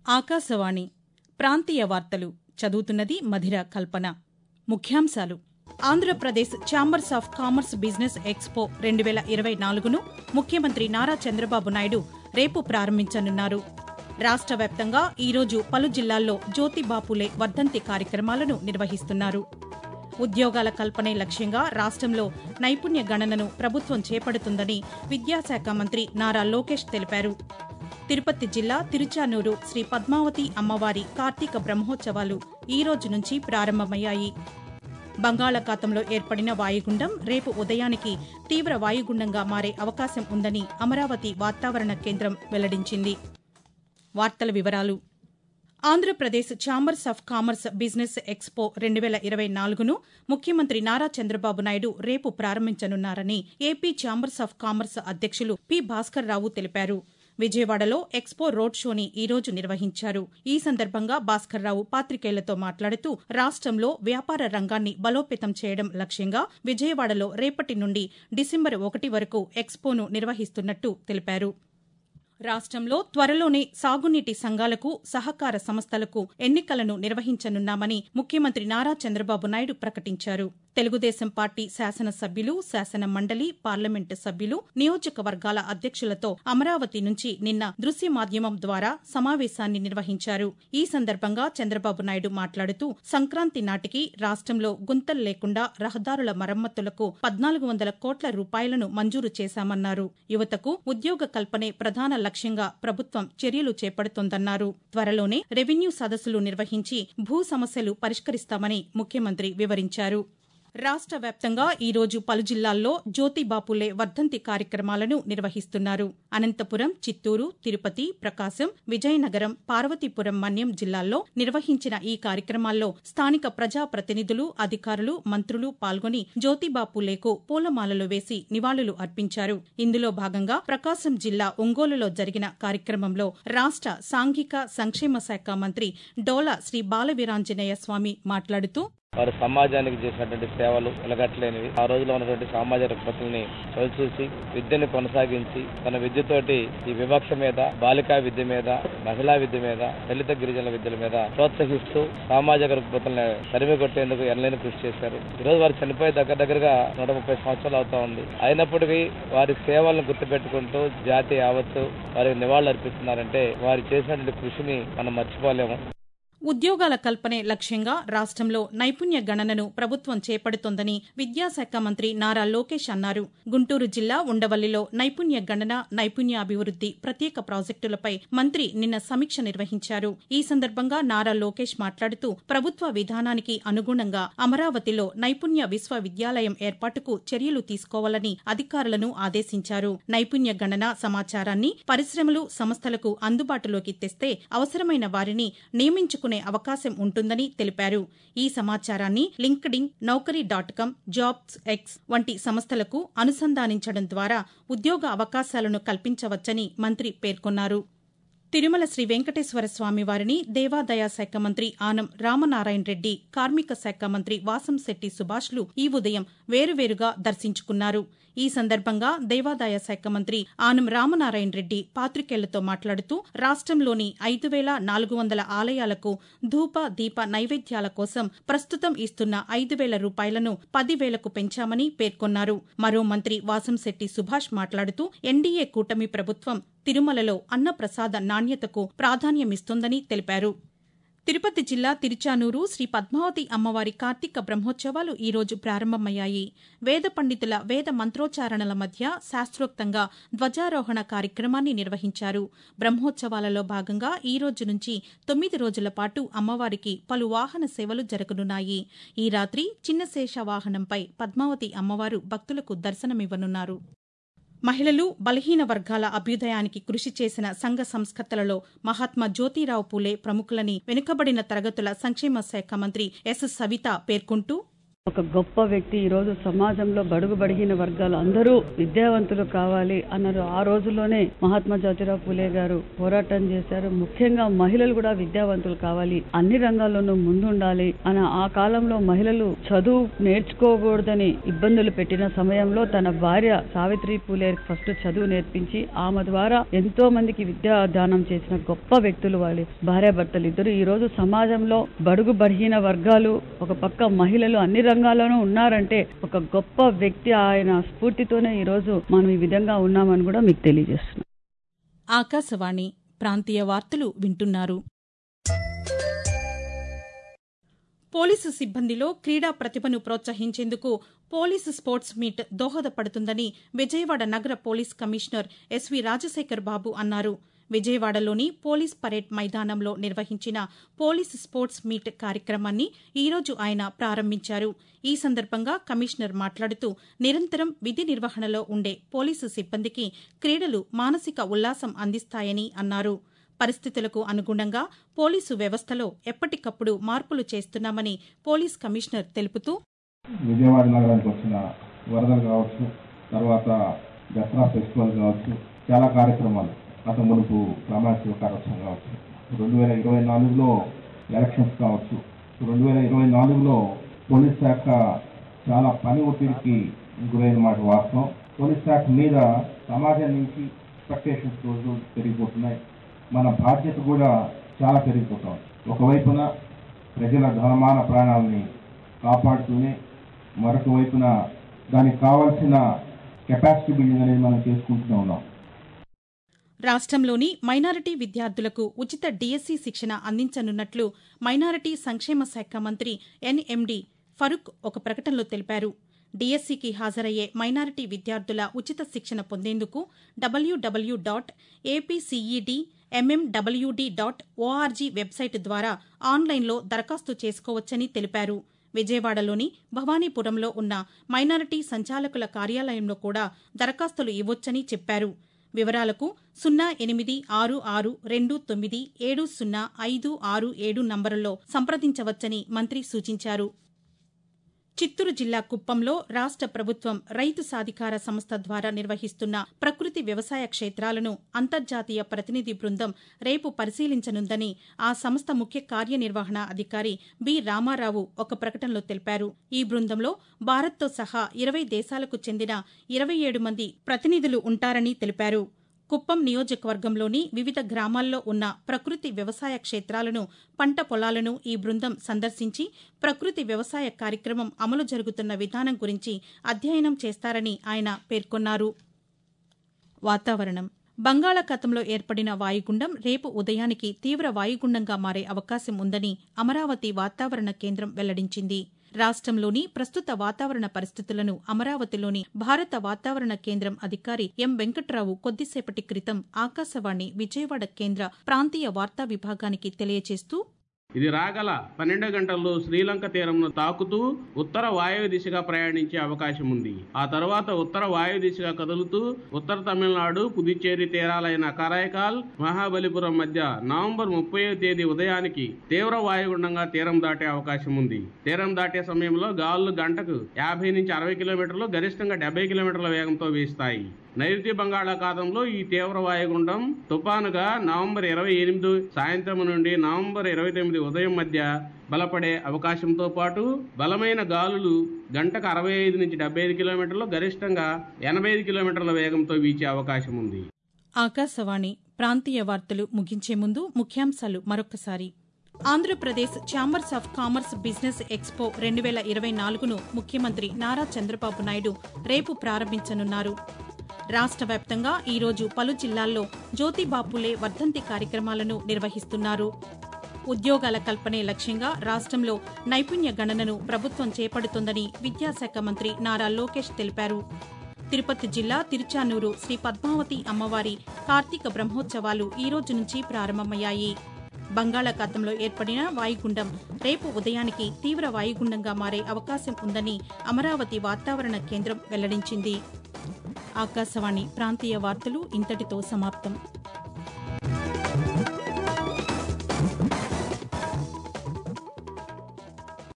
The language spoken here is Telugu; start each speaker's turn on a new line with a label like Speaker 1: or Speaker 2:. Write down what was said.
Speaker 1: ఆకాశవాణి ప్రాంతీయ వార్తలు చదువుతున్నది మధిర కల్పన ముఖ్యాంశాలు Andhra Pradesh chambers of commerce business expo రెండు వేల ఇరవై నాలుగును ముఖ్యమంత్రి నారా చంద్రబాబు నాయుడు రేపు ప్రారంభించనున్నారు రాష్ట్ర వ్యాప్తంగా ఈరోజు పలు జిల్లాల్లో జ్యోతిబాపులే వర్ధంతి కార్యక్రమాలను నిర్వహిస్తున్నారు ఉద్యోగాల కల్పనే లక్ష్యంగా రాష్ట్రంలో నైపుణ్య గణనను ప్రభుత్వం చేపడుతుందని విద్యాశాఖ మంత్రి నారా లోకేష్ తెలిపారు తిరుపతి జిల్లా తిరుచానూరు శ్రీ పద్మావతి అమ్మవారి కార్తీక బ్రహ్మోత్సవాలు ఈ రోజు నుంచి ప్రారంభమయ్యాయి బంగాళాఖాతంలో ఏర్పడిన వాయుగుండం రేపు ఉదయానికి తీవ్ర వాయుగుండంగా మారే అవకాశం ఉందని అమరావతి వాతావరణ కేంద్రం వెల్లడించింది వార్తల వివరాలు Andhra Pradesh chambers of commerce business expo రెండు వేల ఇరవై నాలుగును ముఖ్యమంత్రి నారా చంద్రబాబు నాయుడు రేపు ప్రారంభించనున్నారని ఏపీ ఛాంబర్స్ ఆఫ్ కామర్స్ అధ్యక్షులు పి భాస్కర్ రావు తెలిపారు విజయవాడలో ఎక్స్పో రోడ్ షోని ఈ రోజు నిర్వహించారు ఈ సందర్భంగా భాస్కర్రావు పాతికేయులతో మాట్లాడుతూ రాష్ట్రంలో వ్యాపార రంగాన్ని బలోపేతం చేయడం లక్ష్యంగా విజయవాడలో రేపటి నుండి డిసెంబర్ ఒకటి వరకు ఎక్స్పోను నిర్వహిస్తున్నట్టు తెలిపారు రాష్ట్రంలో త్వరలోనే సాగునీటి సంఘాలకు సహకార సంస్థలకు ఎన్నికలను నిర్వహించనున్నామని ముఖ్యమంత్రి నారా చంద్రబాబు నాయుడు ప్రకటించారు తెలుగుదేశం పార్టీ శాసనసభ్యులు శాసన మండలి పార్లమెంటు సభ్యులు నియోజకవర్గాల అధ్యక్షులతో అమరావతి నుంచి నిన్న దృశ్య మాధ్యమం ద్వారా సమావేశాన్ని నిర్వహించారు ఈ సందర్భంగా చంద్రబాబు నాయుడు మాట్లాడుతూ సంక్రాంతి నాటికి రాష్ట్రంలో గుంతలు లేకుండా రహదారుల మరమ్మతులకు పద్నాలుగు వందల కోట్ల రూపాయలను మంజూరు చేశామన్నారు యువతకు ఉద్యోగ కల్పనే ప్రధాన లక్ష్యంగా ప్రభుత్వం చర్యలు చేపడుతోందన్నారు త్వరలోనే రెవెన్యూ సదస్సులు నిర్వహించి భూ సమస్యలు పరిష్కరిస్తామని ముఖ్యమంత్రి వివరించారు రాష్ట్ర వ్యాప్తంగా ఈ రోజు పలు జిల్లాల్లో జ్యోతిబాపులే వర్ధంతి కార్యక్రమాలను నిర్వహిస్తున్నారు అనంతపురం చిత్తూరు తిరుపతి ప్రకాశం విజయనగరం పార్వతీపురం మన్యం జిల్లాల్లో నిర్వహించిన ఈ కార్యక్రమాల్లో స్థానిక ప్రజాప్రతినిధులు అధికారులు మంత్రులు పాల్గొని జ్యోతిబాపులేకు పూలమాలలు వేసి నివాళులు అర్పించారు ఇందులో భాగంగా ప్రకాశం జిల్లా ఒంగోలులో జరిగిన కార్యక్రమంలో రాష్ట్ర సాంఘిక సంక్షేమ శాఖ మంత్రి డోలా శ్రీ బాలవీరాంజనేయ స్వామి మాట్లాడుతూ
Speaker 2: వారు సమాజానికి చేసినటువంటి సేవలు వెలగట్లేనివి ఆ రోజులో ఉన్నటువంటి సామాజిక రుగ్మతుల్ని చవిచూసి విద్యను కొనసాగించి తన విద్యతోటి ఈ వివక్ష మీద బాలికా విద్య మీద మహిళా విద్య మీద దళిత గిరిజనుల విద్యల మీద ప్రోత్సహిస్తూ సామాజిక రుగ్మతుల్ని తరిమి కొట్టేందుకు ఎనలేని కృషి చేశారు ఈ రోజు వారు చనిపోయి దగ్గర దగ్గరగా నూట ముప్పై సంవత్సరాలు అవుతా ఉంది అయినప్పటికీ వారి సేవలను గుర్తుపెట్టుకుంటూ జాతి యావత్తు వారికి నివాళులు అర్పిస్తున్నారంటే వారు చేసినటువంటి కృషిని మనం మర్చిపోలేము
Speaker 1: ఉద్యోగాల కల్పనే లక్ష్యంగా రాష్ట్రంలో నైపుణ్య గణనను ప్రభుత్వం చేపడుతోందని విద్యాశాఖ మంత్రి నారా లోకేష్ అన్నారు గుంటూరు జిల్లా ఉండవల్లిలో నైపుణ్య గణన నైపుణ్యాభివృద్ది ప్రత్యేక ప్రాజెక్టులపై మంత్రి నిన్న సమీక్ష నిర్వహించారు ఈ సందర్భంగా నారా లోకేష్ మాట్లాడుతూ ప్రభుత్వ విధానానికి అనుగుణంగా అమరావతిలో నైపుణ్య విశ్వవిద్యాలయం ఏర్పాటుకు చర్యలు తీసుకోవాలని అధికారులను ఆదేశించారు నైపుణ్య గణన సమాచారాన్ని పరిశ్రమలు సంస్థలకు అందుబాటులోకి తెస్తే అవసరమైన వారిని నియమించుకునే అవకాశం ఉంటుందని తెలిపారు ఈ సమాచారాన్ని LinkedIn Naukri dot com jobs X వంటి సంస్థలకు అనుసంధానించడం ద్వారా ఉద్యోగ అవకాశాలను కల్పించవచ్చని మంత్రి పేర్కొన్నారు తిరుమల శ్రీ వెంకటేశ్వర స్వామి వారిని దేవాదాయ శాఖ మంత్రి ఆనం రామనారాయణ రెడ్డి కార్మిక శాఖ మంత్రి వాసంశెట్టి సుభాష్లు ఈ ఉదయం వేరువేరుగా దర్శించుకున్నారు ఈ సందర్భంగా దేవాదాయ శాఖ మంత్రి ఆనం రామనారాయణ రెడ్డి పాతికేయులతో మాట్లాడుతూ రాష్ట్రంలోని ఐదు వేల నాలుగు వందల ఆలయాలకు ధూప దీప నైవేద్యాల కోసం ప్రస్తుతం ఇస్తున్న ఐదు వేల రూపాయలను పదివేలకు పెంచామని పేర్కొన్నారు మరో మంత్రి వాసంశెట్టి సుభాష్ మాట్లాడుతూ ఎన్డీఏ కూటమి ప్రభుత్వం తిరుమలలో అన్నప్రసాద నాణ్యతకు ప్రాధాన్యమిస్తోందని తెలిపారు తిరుపతి జిల్లా తిరుచానూరు శ్రీ పద్మావతి అమ్మవారి కార్తీక బ్రహ్మోత్సవాలు ఈ రోజు ప్రారంభమయ్యాయి వేద పండితుల వేద మంత్రోచ్చారణల మధ్య శాస్త్రోక్తంగా ధ్వజారోహణ కార్యక్రమాన్ని నిర్వహించారు బ్రహ్మోత్సవాలలో భాగంగా ఈ రోజు నుంచి తొమ్మిది రోజుల పాటు అమ్మవారికి పలు వాహన సేవలు జరగనున్నాయి ఈ రాత్రి చిన్న శేష వాహనంపై పద్మావతి అమ్మవారు భక్తులకు దర్శనమివ్వనున్నారు మహిళలు బలహీన వర్గాల అభ్యుదయానికి కృషి చేసిన సంఘ సంస్కర్తలలో మహాత్మా జ్యోతిరావు పూలే ప్రముఖులని వెనుకబడిన తరగతుల సంక్షేమ శాఖ మంత్రి ఎస్ సవిత పేర్కొంటూ
Speaker 3: ఒక గొప్ప వ్యక్తి ఈ రోజు సమాజంలో బడుగు బడిగిన వర్గాలు అందరూ విద్యావంతులు కావాలి అన్నారు ఆ రోజుల్లోనే మహాత్మా జ్యోతిరావు పూలే గారు పోరాటం చేశారు ముఖ్యంగా మహిళలు కూడా విద్యావంతులు కావాలి అన్ని రంగాల్లోనూ ముందుండాలి అని ఆ కాలంలో మహిళలు చదువు నేర్చుకోకూడదని ఇబ్బందులు పెట్టిన సమయంలో తన భార్య సావిత్రి పూలే ఫస్ట్ చదువు నేర్పించి ఆమె ద్వారా ఎంతో మందికి విద్యా దానం చేసిన గొప్ప వ్యక్తులు వాళ్ళు భార్యాభర్తలు ఇద్దరు ఈ రోజు సమాజంలో బడుగు బలహీన వర్గాలు ఒక పక్క మహిళలు అన్ని రంగాల్లోనూ ఉన్నారంటే ఒక గొప్ప వ్యక్తి ఆయన స్ఫూర్తితోనే ఈ రోజు మనం ఈ విధంగా ఉన్నామని కూడా మీకు తెలియజేస్తున్నాం
Speaker 1: ఆకాశవాణి ప్రాంతీయ వార్తలు వింటున్నారు పోలీసు సిబ్బందిలో క్రీడా ప్రతిభను ప్రోత్సహించేందుకు పోలీసు స్పోర్ట్స్ మీట్ దోహదపడుతుందని విజయవాడ నగర police commissioner S V Rajasekhar Babu అన్నారు విజయవాడలోని పోలీస్ పరేడ్ మైదానంలో నిర్వహించిన పోలీస్ స్పోర్ట్స్ మీట్ కార్యక్రమాన్ని ఈరోజు ఆయన ప్రారంభించారు ఈ సందర్భంగా కమిషనర్ మాట్లాడుతూ నిరంతరం విధి నిర్వహణలో ఉండే పోలీసు సిబ్బందికి క్రీడలు మానసిక ఉల్లాసం అందిస్తాయని అన్నారు పరిస్థితులకు అనుగుణంగా పోలీసు వ్యవస్థలో ఎప్పటికప్పుడు మార్పులు చేస్తున్నామని పోలీస్ కమిషనర్ తెలుపుతూ
Speaker 4: విజయవాడ నగరానికి వచ్చిన వరదలు కావచ్చు తర్వాత దసరా ఫెస్టివల్ కావచ్చు చాలా కార్యక్రమాలు గత మునుపు ప్రమాణ స్వీకారోత్సవం కావచ్చు రెండు వేల ఇరవై నాలుగులో ఎలక్షన్స్ కావచ్చు రెండు వేల ఇరవై నాలుగులో పోలీస్ శాఖ చాలా పని ఒత్తిడికి గురైన మాట వాస్తవం పోలీస్ శాఖ మీద సమాజం నుంచి ఎక్స్పెక్టేషన్స్ రోజు పెరిగిపోతున్నాయి మన బాధ్యత కూడా చాలా పెరిగిపోతాం ఒకవైపున ప్రజల ధనమాన ప్రాణాలని కాపాడుతూనే మరొక వైపున దానికి కావాల్సిన కెపాసిటీ బిల్డింగ్ అనేది మనం చేసుకుంటూనే ఉన్నాం
Speaker 1: రాష్ట్రంలోని మైనారిటీ విద్యార్థులకు ఉచిత డీఎస్సీ శిక్షణ అందించనున్నట్లు మైనారిటీ సంక్షేమ శాఖ మంత్రి ఎన్ఎండి ఫరూక్ ఒక ప్రకటనలో తెలిపారు డీఎస్సీకి హాజరయ్యే మైనారిటీ విద్యార్థుల ఉచిత శిక్షణ పొందేందుకు W W W dot A P C E D M M W D dot O R G website ద్వారా ఆన్లైన్లో దరఖాస్తు చేసుకోవచ్చని తెలిపారు విజయవాడలోని భవానీపురంలో ఉన్న మైనారిటీ సంచాలకుల కార్యాలయంలో కూడా దరఖాస్తులు ఇవ్వొచ్చని చెప్పారు వివరాలకు సున్నా ఎనిమిది ఆరు ఆరు రెండు తొమ్మిది ఏడు సున్నా ఐదు ఆరు ఏడు నంబరులో సంప్రదించవచ్చని మంత్రి సూచించారు చిత్తూరు జిల్లా కుప్పంలో రాష్ట ప్రభుత్వం రైతు సాధికార సంస్థ ద్వారా నిర్వహిస్తున్న ప్రకృతి వ్యవసాయ క్షేత్రాలను అంతర్జాతీయ ప్రతినిధి బృందం రేపు పరిశీలించనుందని ఆ సంస్థ ముఖ్య కార్యనిర్వహణ అధికారి బి రామారావు ఒక ప్రకటనలో తెలిపారు ఈ బృందంలో భారత్తో సహా ఇరవై దేశాలకు చెందిన ఇరవై ఏడు మంది ప్రతినిధులు ఉంటారని తెలిపారు కుప్పం నియోజకవర్గంలోని వివిధ గ్రామాల్లో ఉన్న ప్రకృతి వ్యవసాయ క్షేత్రాలను పంట పొలాలను ఈ బృందం సందర్శించి ప్రకృతి వ్యవసాయ కార్యక్రమం అమలు జరుగుతున్న విధానం గురించి అధ్యయనం చేస్తారని ఆయన పేర్కొన్నారు వాతావరణం బంగాళాఖాతంలో ఏర్పడిన వాయుగుండం రేపు ఉదయానికి తీవ్ర వాయుగుండంగా మారే అవకాశం ఉందని అమరావతి వాతావరణ కేంద్రం వెల్లడించింది రాష్ట్రంలోని ప్రస్తుత వాతావరణ పరిస్థితులను అమరావతిలోని భారత వాతావరణ కేంద్రం అధికారి ఎం వెంకట్రావు కొద్దిసేపటి క్రితం ఆకాశవాణి విజయవాడ కేంద్ర ప్రాంతీయ వార్తా విభాగానికి తెలియజేస్తూ
Speaker 5: ఇది రాగల పన్నెండు గంటల్లో శ్రీలంక తీరంను తాకుతూ ఉత్తర వాయువ్య దిశగా ప్రయాణించే అవకాశం ఉంది ఆ తర్వాత ఉత్తర వాయు దిశగా కదులుతూ ఉత్తర తమిళనాడు పుదుచ్చేరి తీరాలైన కరైకాల్ మహాబలిపురం మధ్య నవంబర్ ముప్పై తేదీ ఉదయానికి తీవ్ర వాయుగుండంగా తీరం దాటే అవకాశం ఉంది తీరం దాటే సమయంలో గాలులు గంటకు యాభై నుంచి అరవై కిలోమీటర్లు గరిష్టంగా డెబ్బై కిలోమీటర్ల వేగంతో వీస్తాయి నైరుతి బంగాళాఖాతంలో ఈ తీవ్ర వాయుగుండం తుపానుగా నవంబర్ ఇరవై ఎనిమిది సాయంత్రం నుండి నవంబర్ ఇరవై తొమ్మిది ఉదయం మధ్య బలపడే అవకాశంతో పాటు బలమైన గాలులు గంటకు అరవై ఐదు నుంచి డెబ్బై ఐదు కిలోమీటర్లు గరిష్టంగా ఎనభై ఐదు కిలోమీటర్ల వేగంతో వీచే అవకాశం ఉంది
Speaker 1: ఆకాశవాణి ప్రాంతీయ వార్తలు ముగించే ముందు ముఖ్యాంశాలు మరొకసారి Andhra Pradesh chambers of commerce business expo రెండు వేల ఇరవై నాలుగును ముఖ్యమంత్రి నారా చంద్రబాబు నాయుడు రేపు ప్రారంభించనున్నారు రాష్ట్ర వ్యాప్తంగా ఈరోజు పలు జిల్లాల్లో జ్యోతిబాపులే వర్ధంతి కార్యక్రమాలను నిర్వహిస్తున్నారు ఉద్యోగాల కల్పనే లక్ష్యంగా రాష్ట్రంలో నైపుణ్య గణనను ప్రభుత్వం చేపడుతోందని విద్యాశాఖ మంత్రి నారా లోకేష్ తెలిపారు తిరుపతి జిల్లా తిరుచానూరు శ్రీ పద్మావతి అమ్మవారి కార్తీక బ్రహ్మోత్సవాలు ఈ రోజు నుంచి ప్రారంభమయ్యాయి బంగాళాఖాతంలో ఏర్పడిన వాయుగుండం రేపు ఉదయానికి తీవ్ర వాయుగుండంగా మారే అవకాశం ఉందని అమరావతి వాతావరణ కేంద్రం వెల్లడించింది ఆకాశవాణి ప్రాంతీయ వార్తలు ఇంతటితో సమాప్తం